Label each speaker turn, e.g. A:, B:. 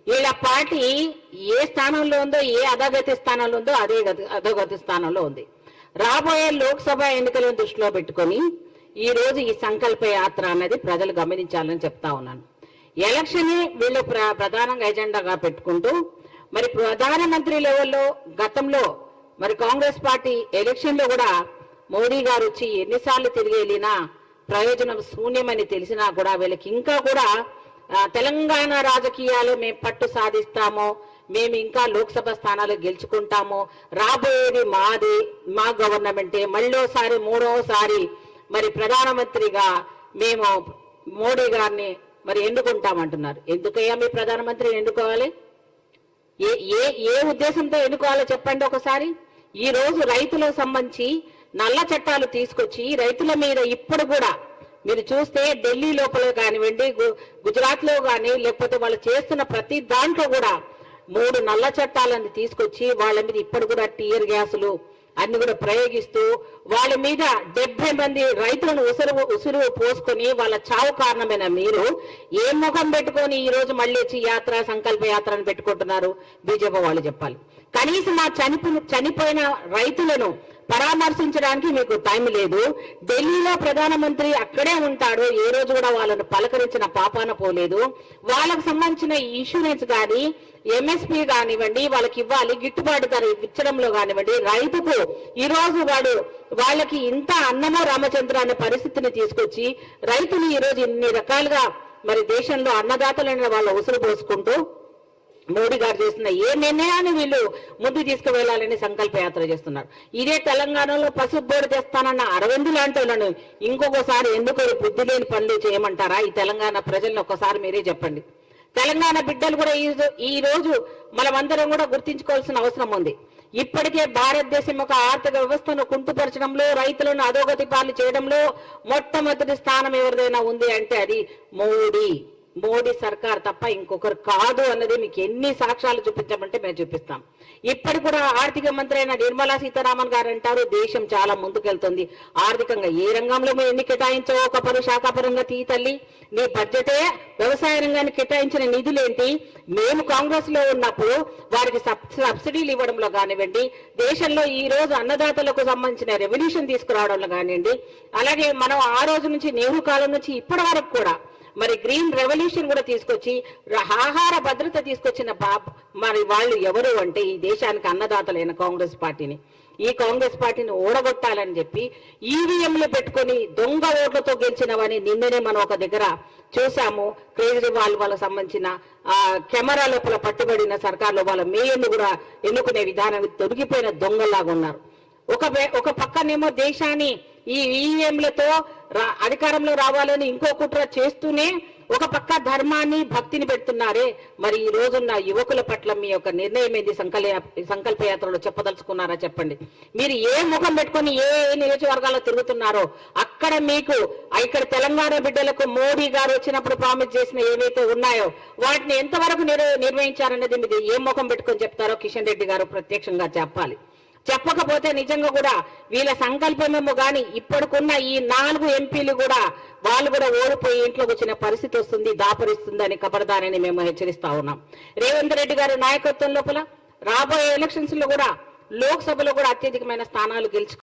A: వీళ్ళ పార్టీ ఏ స్థానంలో ఉందో ఏ అధోగతి స్థానంలో ఉందో అదే గతి అధోగతి స్థానంలో ఉంది రాబోయే లోక్సభ ఎన్నికలను దృష్టిలో పెట్టుకొని ఈ రోజు ఈ సంకల్ప యాత్ర అనేది ప్రజలు గమనించాలని చెప్తా ఉన్నాను ఎలక్షన్ వీళ్ళు ప్ర- ప్రధానంగా ఎజెండాగా పెట్టుకుంటూ మరి ప్రధానమంత్రి లెవెల్లో గతంలో మరి కాంగ్రెస్ పార్టీ ఎలక్షన్ లో కూడా మోడీ గారు వచ్చి ఎన్నిసార్లు తిరిగి వెళ్ళినా ప్రయోజనం శూన్యమని తెలిసినా కూడా వీళ్ళకి ఇంకా కూడా ఆ, తెలంగాణ రాజకీయాలు మేము పట్టు సాధిస్తాము మేము ఇంకా లోక్సభ స్థానాలు గెలుచుకుంటాము రాబోయేది మాది మా గవర్నమెంటే మళ్ళోసారి మూడోసారి మరి ప్రధానమంత్రిగా మేము మోడీ గారిని మరి ఎన్నుకుంటామంటున్నారు ఎందుకయ్యా మీ ప్రధానమంత్రిని ఎన్నుకోవాలి ఏ ఏ ఏ ఉద్దేశంతో ఎన్నుకోవాలో చెప్పండి ఒకసారి ఈ రోజు రైతులకు సంబంధించి నల్ల చట్టాలు తీసుకొచ్చి రైతుల మీద ఇప్పుడు కూడా మీరు చూస్తే ఢిల్లీ లోపల కానివ్వండి గు- గుజరాత్ లో కానీ లేకపోతే వాళ్ళు చేస్తున్న ప్రతి దాంట్లో కూడా మూడు నల్ల చట్టాలను తీసుకొచ్చి వాళ్ళ మీద ఇప్పుడు కూడా టీయర్ గ్యాసులు అన్ని కూడా ప్రయోగిస్తూ వాళ్ళ మీద డెబ్బై మంది రైతులను ఉసురు ఉసురు పోసుకొని వాళ్ళ చావు కారణమైన మీరు ఏ ముఖం పెట్టుకొని ఈ రోజు మళ్ళీ వచ్చి యాత్ర సంకల్ప యాత్రను పెట్టుకుంటున్నారు బీజేపీ వాళ్ళు చెప్పాలి కనీసం ఆ చనిపో చనిపోయిన రైతులను పరామర్శించడానికి మీకు టైం లేదు ఢిల్లీలో ప్రధానమంత్రి అక్కడే ఉంటాడు ఏ రోజు కూడా వాళ్ళను పలకరించిన పాపాన పోలేదు వాళ్ళకు సంబంధించిన ఇన్సూరెన్స్ కానీ ఎంఎస్పీ కానివ్వండి వాళ్ళకి ఇవ్వాలి గిట్టుబాటు ధర ఇచ్చడంలో కానివ్వండి రైతుకు ఈ రోజు వాడు వాళ్ళకి ఇంత అన్నమో రామచంద్ర అనే పరిస్థితిని తీసుకొచ్చి రైతులు ఈ రోజు ఇన్ని రకాలుగా మరి దేశంలో అన్నదాతలైన వాళ్ళ ఉసురు పోసుకుంటూ మోడీ గారు చేసిన ఏ నిర్ణయాన్ని వీళ్ళు ముందు తీసుకువెళ్లాలని సంకల్ప యాత్ర చేస్తున్నారు ఇదే తెలంగాణలో పసుపు బోర్డు తెస్తానన్న అరవింద్ లాంటి వాళ్ళను ఇంకొకసారి ఎందుకు బుద్ధి లేని పనులు చేయమంటారా ఈ తెలంగాణ ప్రజలను ఒక్కసారి మీరే చెప్పండి తెలంగాణ బిడ్డలు కూడా ఈ రో- ఈ రోజు మనమందరం కూడా గుర్తించుకోవాల్సిన అవసరం ఉంది ఇప్పటికే భారతదేశం యొక్క ఆర్థిక వ్యవస్థను కుంటుపరచడంలో రైతులను అధోగతి పాలు చేయడంలో మొట్టమొదటి స్థానం ఎవరిదైనా ఉంది అంటే అది మోడీ మోడీ సర్కార్ తప్ప ఇంకొకరు కాదు అన్నది మీకు ఎన్ని సాక్ష్యాలు చూపించమంటే మేము చూపిస్తాం ఇప్పటి కూడా ఆర్థిక మంత్రి అయిన నిర్మలా సీతారామన్ గారు అంటారు దేశం చాలా ముందుకెళ్తుంది ఆర్థికంగా ఏ రంగంలో మేము ఎన్ని కేటాయించో ఒక పరు శాఖాపరంగా తీ తల్లి నీ బడ్జెటే వ్యవసాయ రంగానికి కేటాయించిన నిధులేంటి మేము కాంగ్రెస్ లో ఉన్నప్పుడు వారికి సబ్- సబ్సిడీలు ఇవ్వడంలో కానివ్వండి దేశంలో ఈ రోజు అన్నదాతలకు సంబంధించిన రెవల్యూషన్ తీసుకురావడంలో కానివ్వండి అలాగే మనం ఆ రోజు నుంచి నెహ్రూ కాలం నుంచి ఇప్పటి వరకు కూడా మరి గ్రీన్ రెవల్యూషన్ కూడా తీసుకొచ్చి ర- ఆహార భద్రత తీసుకొచ్చిన బాబ్ మరి వాళ్ళు ఎవరు అంటే ఈ దేశానికి అన్నదాతలైన కాంగ్రెస్ పార్టీని ఈ కాంగ్రెస్ పార్టీని ఓడగొట్టాలని చెప్పి ఈవీఎంలు పెట్టుకొని దొంగ ఓట్లతో గెలిచినవని నిన్ననే మనం ఒక దగ్గర చూసాము కేజ్రీవాల్ వాళ్ళకి సంబంధించిన ఆ కెమెరా లోపల పట్టుబడిన సర్కార్లో వాళ్ళ మేయర్ను కూడా ఎన్నుకునే విధానం దొరికిపోయిన దొంగలాగా ఉన్నారు ఒక వే- ఒక పక్కనేమో దేశాన్ని ఈ ఈవీఎంలతో రా- అధికారంలో రావాలని ఇంకో కుట్ర చేస్తూనే ఒక పక్క ధర్మాన్ని భక్తిని పెడుతున్నారే మరి ఈ రోజున్న యువకుల పట్ల మీ యొక్క నిర్ణయం ఏంది సంకల్ప సంకల్ప యాత్రలో చెప్పదలుచుకున్నారా చెప్పండి మీరు ఏ ముఖం పెట్టుకొని ఏ ఏ నియోజకవర్గాల్లో తిరుగుతున్నారో అక్కడ మీకు ఆ ఇక్కడ తెలంగాణ బిడ్డలకు మోడీ గారు వచ్చినప్పుడు ప్రామిస్ చేసిన ఏవైతే ఉన్నాయో వాటిని ఎంతవరకు నిర్వ- నిర్వహించారనేది మీరు ఏ ముఖం పెట్టుకొని చెప్తారో కిషన్ రెడ్డి గారు ప్రత్యక్షంగా చెప్పాలి చెప్పకపోతే నిజంగా కూడా వీళ్ళ సంకల్పమేమో గాని ఇప్పటికున్న ఈ నాలుగు ఎంపీలు కూడా వాళ్ళు కూడా ఓడిపోయి ఇంట్లోకి వచ్చిన పరిస్థితి వస్తుంది దాపరిస్తుందని కబరదానని మేము హెచ్చరిస్తా ఉన్నాం రేవంత్ రెడ్డి గారి నాయకత్వం లోపల రాబోయే ఎలక్షన్స్ లో కూడా లోక్సభలో కూడా అత్యధికమైన స్థానాలు గెలుచు